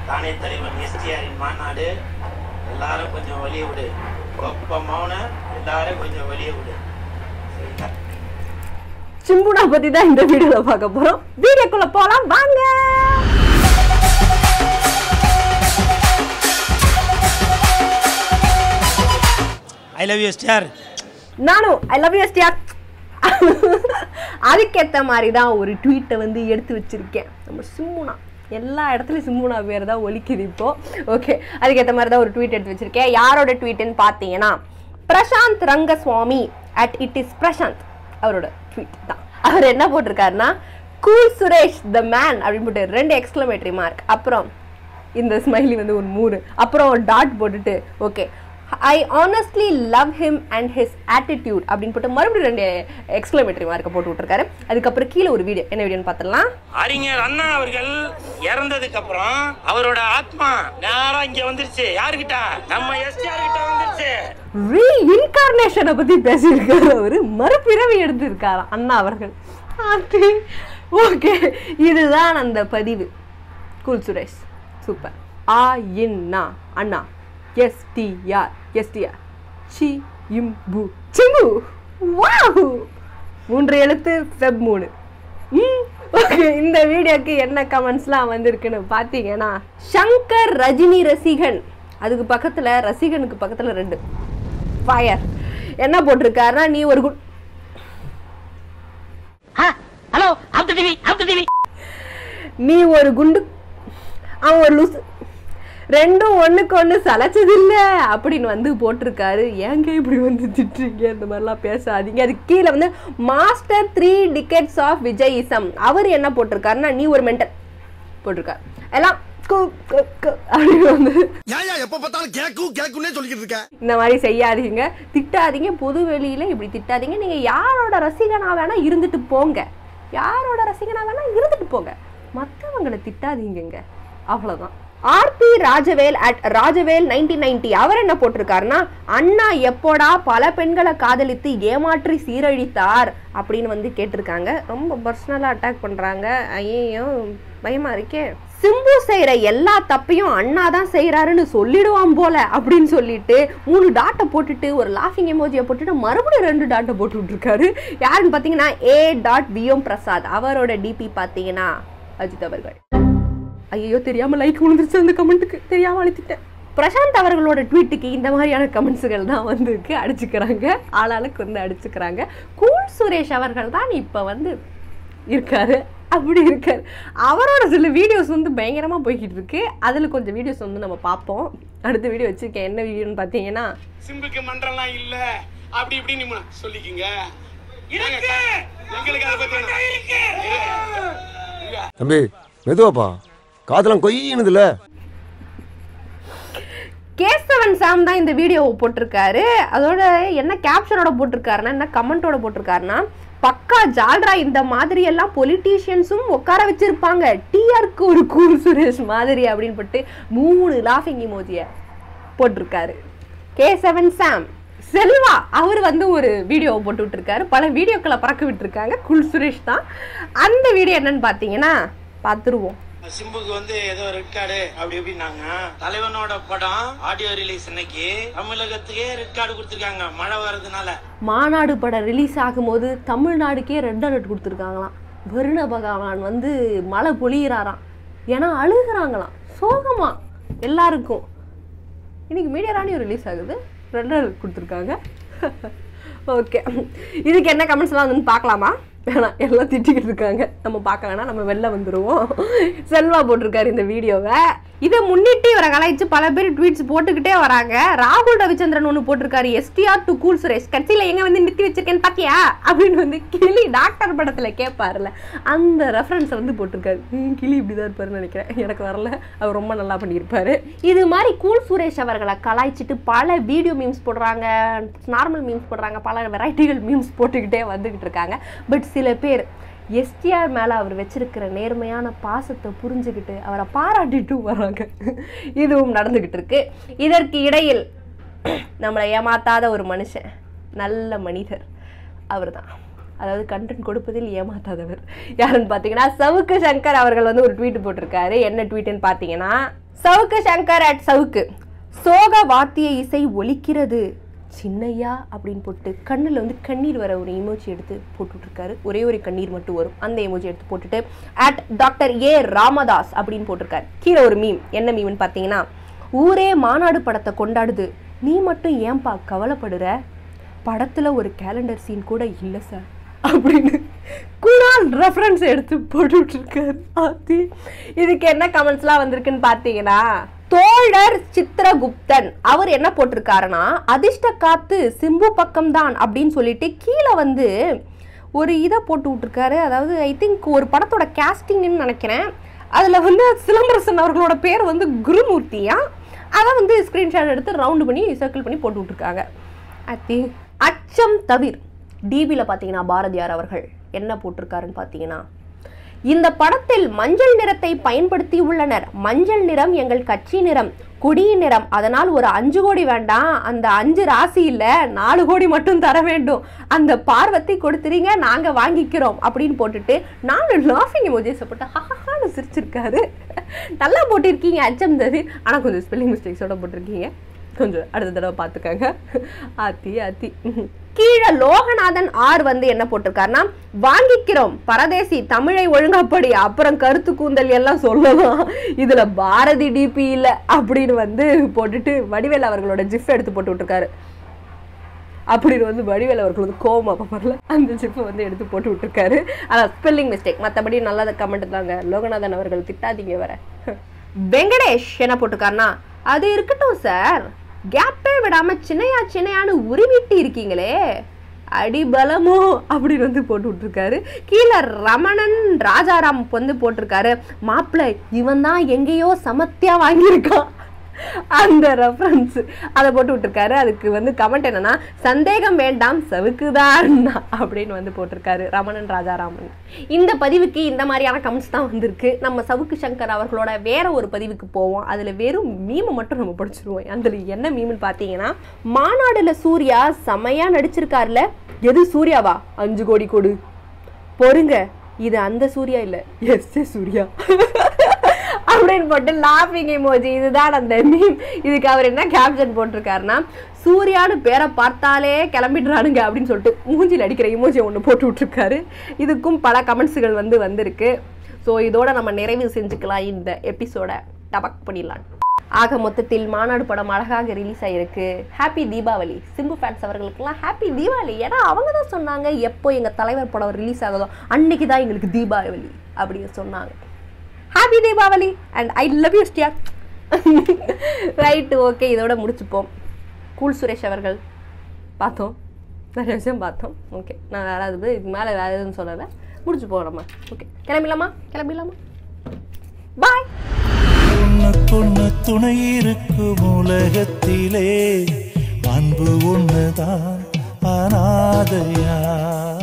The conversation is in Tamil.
தானே தலைவன் எஸ்டிஆரின் மாநாடு எல்லாரும் கொஞ்சம் வெளியே விடு கொப்ப மௌன எல்லாரும் கொஞ்சம் வெளியே விடு சரிங்களா சிம்புனா பத்தி தான் இந்த வீடியோல பார்க்க போறோம் வீடியோக்குள்ள போலாம் வாங்க ஐ லவ் யூ ஸ்டார் நானும் ஐ லவ் யூ எஸ்டிஆர் அதுக்கேற்ற மாதிரி தான் ஒரு ட்வீட்டை வந்து எடுத்து வச்சிருக்கேன் நம்ம சிம்முனா எல்லா இடத்துலையும் சிம்முனா பேர் தான் ஒலிக்குது இப்போ ஓகே அதுக்கேற்ற மாதிரி தான் ஒரு ட்வீட் எடுத்து வச்சிருக்கேன் யாரோட ட்வீட்டுன்னு பார்த்தீங்கன்னா Prashanth Rangaswamy at it is Prashanth அவரோட ட்வீட் தான் அவர் என்ன போட்டிருக்காருன்னா கூல் சுரேஷ் த மேன் அப்படின்னு போட்டு ரெண்டு எக்ஸ்க்ளமேட்டரி மார்க் அப்புறம் இந்த ஸ்மைலி வந்து ஒரு மூணு அப்புறம் டாட் போட்டுட்டு okay I honestly love him and his attitude அப்படின்னு போட்டு மறுபடியும் ரெண்டு எக்ஸ்க்ளமேட்டரி மார்க்கை போட்டு விட்டுருக்காரு அதுக்கப்புறம் கீழே ஒரு வீடியோ என்ன வீடியோன்னு பார்த்துடலாம் அறிஞர் அண்ணா அவர்கள் இறந்ததுக்கு அப்புறம் அவரோட ஆத்மா நேரா இங்க வந்துருச்சு யாருக்கிட்ட நம்ம எஸ்டிஆர் கிட்ட வந்துருச்சு ரீஇன்கார்னேஷனை பற்றி பேசியிருக்காரு அவர் மறுபிறவி எடுத்திருக்காராம் அண்ணா அவர்கள் ஓகே இதுதான் அந்த பதிவு கூல் சுரேஷ் சூப்பர் ஆ இன்னா அண்ணா எஸ்டிஆர் எஸ்டிஆர் சி இம்பு சிம்பு வாவ் மூன்று எழுத்து ஃபெப் மூணு ம் ஓகே இந்த வீடியோக்கு என்ன கமெண்ட்ஸ்லாம் வந்திருக்குன்னு பார்த்தீங்கன்னா சங்கர் ரஜினி ரசிகன் அதுக்கு பக்கத்தில் ரசிகனுக்கு பக்கத்தில் ரெண்டு ஃபயர் என்ன போட்டிருக்காருன்னா நீ ஒரு good hello Abdu TV Abdu TV நீ ஒரு குண்டு அவன் ஒரு லூசு ரெண்டும் ஒண்ணுக்கு ஒண்ணு சலைச்சதில்ல அப்படின்னு வந்து போட்டிருக்காரு ஏங்க இப்படி வந்து திட்டுறீங்க இந்த மாதிரிலாம் பேசாதீங்க அதுக்கு கீழே வந்து மாஸ்டர் த்ரீ டிக்கெட்ஸ் ஆஃப் விஜயிசம் அவர் என்ன போட்டிருக்காருன்னா நீ ஒரு மென்டல் போட்டிருக்காரு எல்லாம் கு, கு, கு அப்படின்னு வந்து ஏயா எப்ப பார்த்தாலும் கேக்கும் கேக்குன்னே சொல்லிக்கிட்டு இருக்க இந்த மாதிரி செய்யாதீங்க திட்டாதீங்க பொது வெளியில இப்படி திட்டாதீங்க நீங்க யாரோட ரசிகனா வேணா இருந்துட்டு போங்க யாரோட ரசிகனா வேணா இருந்துட்டு போங்க மற்றவங்களை திட்டாதீங்கங்க அவ்வளவுதான் RP Rajavel at Rajavel nineteen ninety அவர் என்ன போட்டிருக்காருன்னா அண்ணா எப்போடா பல பெண்களை காதலித்து ஏமாற்றி சீரழித்தார் அப்படின்னு வந்து கேட்டிருக்காங்க ரொம்ப பர்சனலாக அட்டாக் பண்றாங்க ஐயோ பயமா இருக்கே சிம்பு செய்யற எல்லா தப்பையும் அண்ணா தான் செய்யறாருன்னு சொல்லிடுவான் போல அப்படின்னு சொல்லிட்டு மூணு டாட்டை போட்டுட்டு ஒரு லாஃபிங் எமோஜியை போட்டுட்டு மறுபடியும் ரெண்டு டாட்டை போட்டு விட்டுருக்காரு யாருன்னு பார்த்தீங்கன்னா ஏ டாட் வியோம் பிரசாத் அவரோட டிபி பார்த்தீங்கன்னா அஜித் அவர்கள் ஐயோ தெரியாம லைக் விழுந்துருச்சு அந்த கமெண்ட்டுக்கு தெரியாம அழுத்திட்டேன் பிரசாந்த் அவர்களோட ட்வீட்டுக்கு இந்த மாதிரியான கமெண்ட்ஸுகள் தான் வந்திருக்கு அடிச்சுக்கிறாங்க ஆளாளுக்கு வந்து அடிச்சுக்கிறாங்க கூல் சுரேஷ் அவர்கள் தான் இப்போ வந்து இருக்காரு அப்படி இருக்காரு அவரோட சில வீடியோஸ் வந்து பயங்கரமாக போய்கிட்டு இருக்கு அதில் கொஞ்சம் வீடியோஸ் வந்து நம்ம பார்ப்போம் அடுத்த வீடியோ வச்சிருக்கேன் என்ன வீடியோன்னு பார்த்தீங்கன்னா சிம்புக்கு மன்றம்லாம் இல்ல அப்படி இப்படி நீங்க சொல்லிக்கிங்க இருக்கு எங்களுக்கு அதை பத்தி வேணாம். தம்பி மெதுவாப்பா காதெல்லாம் கொய்யினுதுல கேசவன் சாம் தான் இந்த வீடியோவை போட்டிருக்காரு அதோட என்ன கேப்ஷனோட போட்டிருக்காருன்னா என்ன கமெண்டோட போட்டிருக்காருன்னா பக்கா ஜால்ரா இந்த மாதிரி எல்லாம் பொலிட்டீஷியன்ஸும் உட்கார வச்சிருப்பாங்க டிஆருக்கு ஒரு கூல் சுரேஷ் மாதிரி அப்படின்னு போட்டு மூணு லாஃபிங் இமோஜிய போட்டிருக்காரு கேசவன் சாம் செல்வா அவர் வந்து ஒரு வீடியோவை போட்டு விட்டுருக்காரு பல வீடியோக்களை பறக்க விட்டுருக்காங்க குல் சுரேஷ் தான் அந்த வீடியோ என்னன்னு பார்த்தீங்கன்னா பார்த்துருவோம் சிம்புக்கு வந்து ஏதோ ரெட் கார்டு அப்படி இப்படின்னாங்க தலைவனோட படம் ஆடியோ ரிலீஸ் இன்னைக்கு தமிழகத்துக்கே ரெட் கார்டு கொடுத்துருக்காங்க மழை வர்றதுனால மாநாடு படம் ரிலீஸ் ஆகும்போது தமிழ்நாடுக்கே ரெட் அலர்ட் கொடுத்துருக்காங்களாம் வருண பகவான் வந்து மழை பொழியிறாராம் ஏன்னா அழுகுறாங்களாம் சோகமா எல்லாருக்கும் இன்னைக்கு மீடியா ராணியும் ரிலீஸ் ஆகுது ரெட் அலர்ட் கொடுத்துருக்காங்க ஓகே இதுக்கு என்ன கமெண்ட்ஸ்லாம் வந்து பார்க்கலாமா வேணாம் எல்லாம் திட்டிக்கிட்டு இருக்காங்க நம்ம பார்க்க வேணாம் நம்ம வெளில வந்துடுவோம் செல்வா போட்டிருக்காரு இந்த வீடியோவை இதை முன்னிட்டு இவரை கலாய்ச்சி பல பேர் ட்வீட்ஸ் போட்டுக்கிட்டே வராங்க ராகுல் ரவிச்சந்திரன் ஒன்று போட்டிருக்காரு எஸ்டிஆர் டு கூல் சுரேஷ் கட்சியில் எங்கே வந்து நிறுத்தி வச்சிருக்கேன்னு பாத்தியா அப்படின்னு வந்து கிளி டாக்டர் படத்தில் கேட்பாருல அந்த ரெஃபரன்ஸை வந்து போட்டிருக்காரு ம், கிளி இப்படி தான் இருப்பாருன்னு நினைக்கிறேன் எனக்கு வரல அவர் ரொம்ப நல்லா பண்ணியிருப்பாரு இது மாதிரி கூல் சுரேஷ் அவர்களை கலாய்ச்சிட்டு பல வீடியோ மீம்ஸ் போடுறாங்க நார்மல் மீம்ஸ் போடுறாங்க பல வெரைட்டிகள் மீம்ஸ் போட்டுக்கிட்டே வந்துக்கிட்டு இருக்காங்க பட் சில பேர் எஸ்டிஆர் மேலே அவர் வச்சிருக்கிற நேர்மையான பாசத்தை புரிஞ்சுக்கிட்டு அவரை பாராட்டிட்டு வராங்க இதுவும் நடந்துக்கிட்டு இருக்கு இதற்கு இடையில் நம்மளை ஏமாத்தாத ஒரு மனுஷன் நல்ல மனிதர் அவர் தான் அதாவது கண்டென்ட் கொடுப்பதில் ஏமாத்தாதவர் யாருன்னு பார்த்தீங்கன்னா சவுக்கு சங்கர் அவர்கள் வந்து ஒரு ட்வீட் போட்டிருக்காரு என்ன ட்வீட்னு பார்த்தீங்கன்னா சவுக்கு சங்கர் அட் சவுக்கு சோக வாத்திய இசை ஒலிக்கிறது சின்னையா அப்படின்னு போட்டு கண்ணில் வந்து கண்ணீர் வர ஒரு எமோஜி எடுத்து போட்டுட்ருக்காரு ஒரே ஒரு கண்ணீர் மட்டும் வரும் அந்த எமோஜி எடுத்து போட்டுட்டு அட் டாக்டர் ஏ ராமதாஸ் அப்படின்னு போட்டிருக்காரு கீழே ஒரு மீம் என்ன மீம்னு பார்த்தீங்கன்னா ஊரே மாநாடு படத்தை கொண்டாடுது நீ மட்டும் ஏன்பா கவலைப்படுற படத்துல ஒரு கேலண்டர் சீன் கூட இல்லை சார் அப்படின்னு குணால் ரெஃபரன்ஸ் எடுத்து போட்டுட்டு இருக்காரு ஆத்தி இதுக்கு என்ன கமெண்ட்ஸ்லாம் வந்திருக்குன்னு பார்த்தீங்கன்னா தோழர் சித்திரகுப்தன் அவர் என்ன போட்டிருக்காருன்னா அதிர்ஷ்ட காத்து சிம்பு பக்கம்தான் அப்படின்னு சொல்லிட்டு கீழே வந்து ஒரு இதை போட்டு விட்டுருக்காரு அதாவது ஐ திங்க் ஒரு படத்தோட கேஸ்டிங்னு நினைக்கிறேன் அதில் வந்து சிலம்பரசன் அவர்களோட பேர் வந்து குருமூர்த்தியா அதை வந்து ஸ்க்ரீன்ஷாட் எடுத்து ரவுண்டு பண்ணி சர்க்கிள் பண்ணி போட்டு விட்ருக்காங்க அத்தி அச்சம் தவிர் டிபியில் பார்த்தீங்கன்னா பாரதியார் அவர்கள் என்ன போட்டிருக்காருன்னு பார்த்தீங்கன்னா இந்த படத்தில் மஞ்சள் நிறத்தை பயன்படுத்தி உள்ளனர் மஞ்சள் நிறம் எங்கள் கட்சி நிறம் கொடியின் நிறம் அதனால் ஒரு அஞ்சு கோடி வேண்டாம் அந்த அஞ்சு ராசி இல்ல நாலு கோடி மட்டும் தர வேண்டும் அந்த பார்வத்தை கொடுத்துறீங்க நாங்க வாங்கிக்கிறோம் அப்படின்னு போட்டுட்டு நானும் லாஃபிங் எமோஜிஸை போட்டு ஹஹான்னு சிரிச்சிருக்காரு நல்லா போட்டிருக்கீங்க அச்சம் தவிர ஆனா கொஞ்சம் ஸ்பெல்லிங் மிஸ்டேக்ஸோட போட்டிருக்கீங்க கொஞ்சம் அடுத்த தடவை பார்த்துக்கங்க ஆத்தி ஆத்தி கீழே லோகநாதன் ஆர் வந்து என்ன போட்டிருக்காருன்னா வாங்கிக்கிறோம் பரதேசி தமிழை ஒழுங்காப்படி அப்புறம் கருத்து கூந்தல் எல்லாம் சொல்லலாம் இதுல பாரதி டிபி இல்ல அப்படின்னு வந்து போட்டுட்டு வடிவேல் அவர்களோட ஜிஃப் எடுத்து போட்டு விட்டுருக்காரு அப்படின்னு வந்து வடிவேல் அவர்கள் வந்து கோவமா வரல அந்த ஜிப்பை வந்து எடுத்து போட்டு விட்டுருக்காரு அதான் ஸ்பெல்லிங் மிஸ்டேக் மற்றபடி நல்ல கமெண்ட் தாங்க லோகநாதன் அவர்கள் திட்டாதீங்க வர வெங்கடேஷ் என்ன போட்டிருக்காருன்னா அது இருக்கட்டும் சார் கேப்பே விடாம சின்னையா சின்னையான்னு உருவிட்டு இருக்கீங்களே அடிபலமோ அப்படின்னு வந்து போட்டு விட்டுருக்காரு கீழே ரமணன் ராஜாராம் வந்து போட்டிருக்காரு மாப்பிள்ளை இவன் தான் எங்கேயோ சமத்தியா வாங்கியிருக்கான் அந்த ரெஃபரன்ஸ் அதை போட்டு விட்டுருக்காரு அதுக்கு வந்து கமெண்ட் என்னன்னா சந்தேகம் வேண்டாம் சவுக்குதான் அப்படின்னு வந்து போட்டிருக்காரு ரமணன் ராஜாராமன் இந்த பதிவுக்கு இந்த மாதிரியான கமெண்ட்ஸ் தான் வந்திருக்கு நம்ம சவுக்கு சங்கர் அவர்களோட வேற ஒரு பதிவுக்கு போவோம் அதுல வெறும் மீமை மட்டும் நம்ம படிச்சிருவோம் அதுல என்ன மீம்னு பார்த்தீங்கன்னா மாநாடுல சூர்யா செமையா நடிச்சிருக்காருல எது சூர்யாவா அஞ்சு கோடி கொடு பொறுங்க இது அந்த சூர்யா இல்ல எஸ் ஏ சூர்யா அப்படின்னு போட்டு லாஃபிங் எமோஜி இதுதான் அந்த மீம் இதுக்கு அவர் என்ன கேப்ஷன் போட்டிருக்காருன்னா சூர்யான்னு பேரை பார்த்தாலே கிளம்பிடுறானுங்க அப்படின்னு சொல்லிட்டு மூஞ்சில் அடிக்கிற இமோஜி ஒன்று போட்டு விட்டுருக்காரு இதுக்கும் பல கமெண்ட்ஸுகள் வந்து வந்திருக்கு ஸோ இதோட நம்ம நிறைவு செஞ்சுக்கலாம் இந்த எபிசோட டபக் பண்ணிடலாம் ஆக மொத்தத்தில் மாநாடு படம் அழகாக ரிலீஸ் ஆயிருக்கு ஹாப்பி தீபாவளி சிம்பு ஃபேன்ஸ் அவர்களுக்கெல்லாம் ஹாப்பி தீபாவளி ஏன்னா அவங்க தான் சொன்னாங்க எப்போ எங்கள் தலைவர் படம் ரிலீஸ் ஆகுதோ அன்னைக்கு தான் எங்களுக்கு தீபாவளி அப்படின்னு சொன்னாங்க happy Deepavali and I love you STR right okay இதோட முடிச்சுப்போம் கூல் சுரேஷ் அவர்கள் பார்த்தோம் நிறைய விஷயம் பார்த்தோம் ஓகே நான் வேற அது இதுக்கு மேலே வேறு எதுவும் சொல்லலை முடிச்சு போகிறோம் நம்ம ஓகே கிளம்பிடலாமா கிளம்பிடலாமா பாய் உனக்கொன்னு துணை இருக்கும் உலகத்திலே அன்பு ஒண்ணுதான் அனாதையா